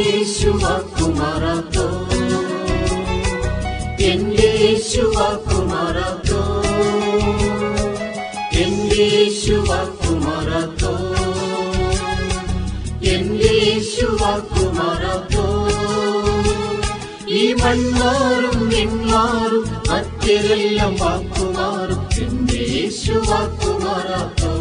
യേശുവാക്കുമാറാത്തോ എന്റെ യേശുവാക്കുമാറാത്തോ എന്റെ യേശുവാക്കുമാറാത്തോ എന്റെ യേശുവാക്കുമാറാത്തോ ഈ മൺമാറും എൺമാറും മറ്റെല്ലാം വാക്കുമാറും എന്റെ യേശുവാക്കുമാറാത്തോ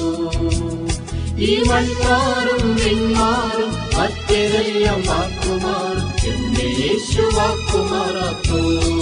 ഈ മൺമാറും എൺമാറും മറ്റെല്ലാം വാക്കുമാറും എന്റെ യേശുവാക്കുമാറാത്തോ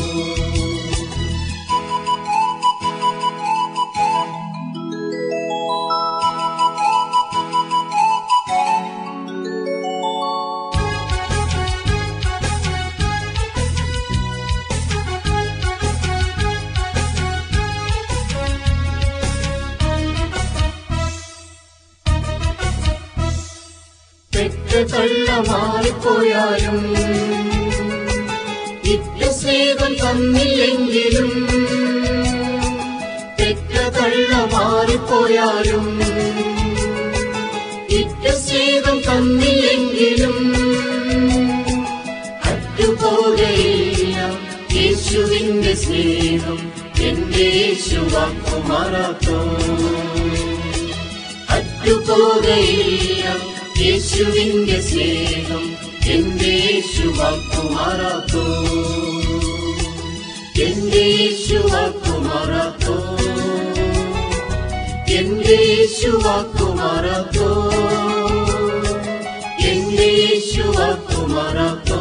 പെറ്റ തള്ള മാറിപ്പോയാലും ഇറ്റ സ്നേഹം തന്നില്ലെങ്കിലും പെറ്റ തള്ള മാറിപ്പോയാലും ഇറ്റ സ്നേഹം തന്നില്ലെങ്കിലും അറ്റുപോകയില്ല യേശുവിന്റെ സ്നേഹം എന്റെ യേശുവാക്കുമാറാത്തോ അറ്റുപോകയില്ല യേശുവിന്റെ സ്നേഹം എന്റെ യേശുവാക്കുമാറാത്തോ എന്റെ യേശുവാക്കുമാറാത്തോ എന്റെ യേശുവാക്കുമാറാത്തോ എന്റെ യേശുവാക്കുമാറാത്തോ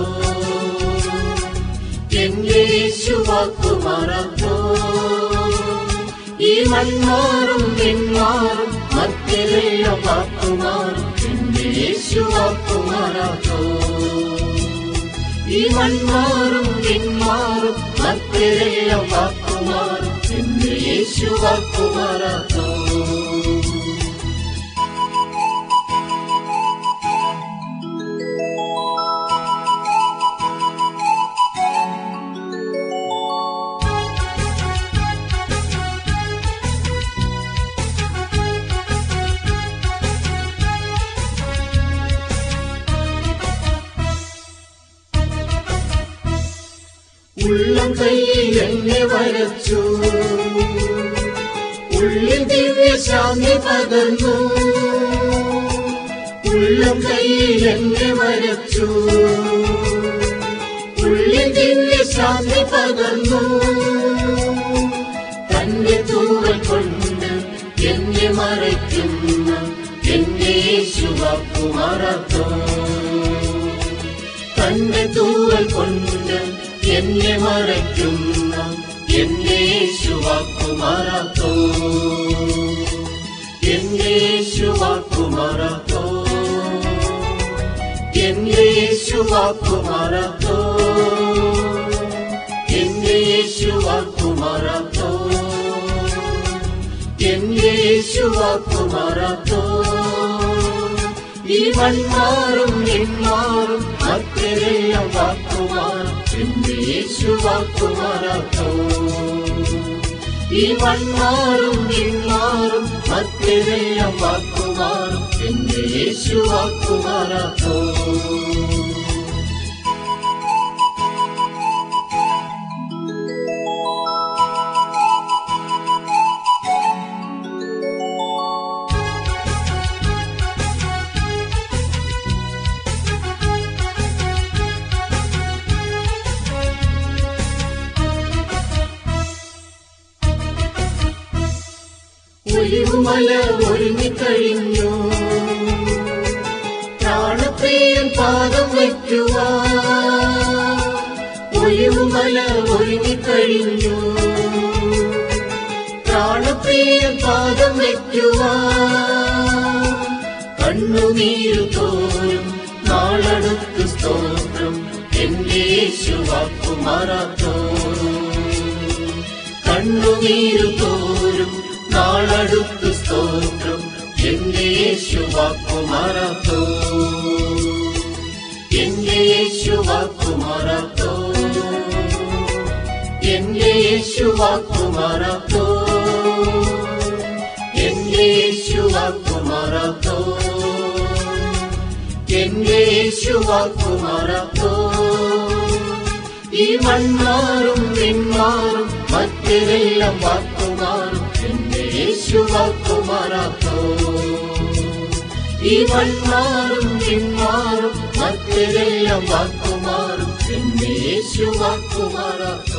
എന്റെ യേശുവാക്കുമാറാത്തോ ഈ മൺമാറും പെൺമാറും മറ്റെല്ലാം വാക്കുമാറും എന്റെ യേശുവാക്കുമാറാത്തോ ഈ മൺമാറും പെൺമാറും മറ്റെല്ലാം വാക്കുമാറും എന്റെ യേശുവാക്കുമാറാത്തോ ഉള്ളം കയ്യിൽ എന്നെ വരച്ചു ഉള്ളിൽ ദിവ്യശാന്തി പകർന്നു ഉള്ളം കയ്യിൽ എന്നെ വരച്ചു ഉള്ളിൽ ദിവ്യശാന്തി പകർന്നു തന്റെ തൂവൽ കൊണ്ട് എന്നെ മറയ്ക്കുന്ന എന്റെ യേശുവാക്കുമാറാത്തോ തന്റെ തൂവൽ കൊണ്ട് എന്നെ മറയ്ക്കുന്ന എന്റെ യേശുവാക്കുമാറാത്തോ എന്റെ യേശുവാക്കുമാറാത്തോ എന്റെ യേശുവാക്കുമാറാത്തോ എന്റെ യേശുവാക്കുമാറാത്തോ എന്റെ യേശുവാക്കുമാറാത്തോ ഈ മൺമാറും എൺമാറും മറ്റെല്ലാം വാക്കുമാറും എന്റെ യേശുവാക്കുമാറാത്തോ ഈ മൺമാറും എൺമാറും മറ്റെല്ലാം വാക്കുമാറും എന്റെ യേശുവാക്കുമാറാത്തോ ഒലിവുമല ഒരുങ്ങിക്കഴിഞ്ഞു പ്രാണപ്രിയൻ പാദം വയ്ക്കുവാ ഒലിവുമല ഒരുങ്ങിക്കഴിഞ്ഞു പ്രാണപ്രിയൻ പാദം വയ്ക്കുവാ കണ്ണുനീരു തോറും നാളടുത്ത് സ്തോത്രം എന്റെ യേശുവാക്കുമാറാത്തോ കണ്ണുനീരു തോറും നാളടുത്ത് സ്തോത്രം എന്റെ യേശുവാക്കുമാറാത്തോ എന്റെ യേശുവാക്കുമാറാത്തോ എന്റെ യേശുവാക്കുമാറാത്തോ എന്റെ യേശുവാക്കുമാറാത്തോ എന്റെ യേശു വാക്കുമാറാത്തോ ഈ മൺമാറും പിന്മാറും മറ്റേതെല്ലാം വാക്കുമാറും എന്റെ യേശു വാക്കുമാറാത്തോ ഈ മൺമാറും പിന്മാറും മറ്റേതെല്ലാം വാക്കുമാറും എന്റെ യേശു വാക്കുമാറാത്തോ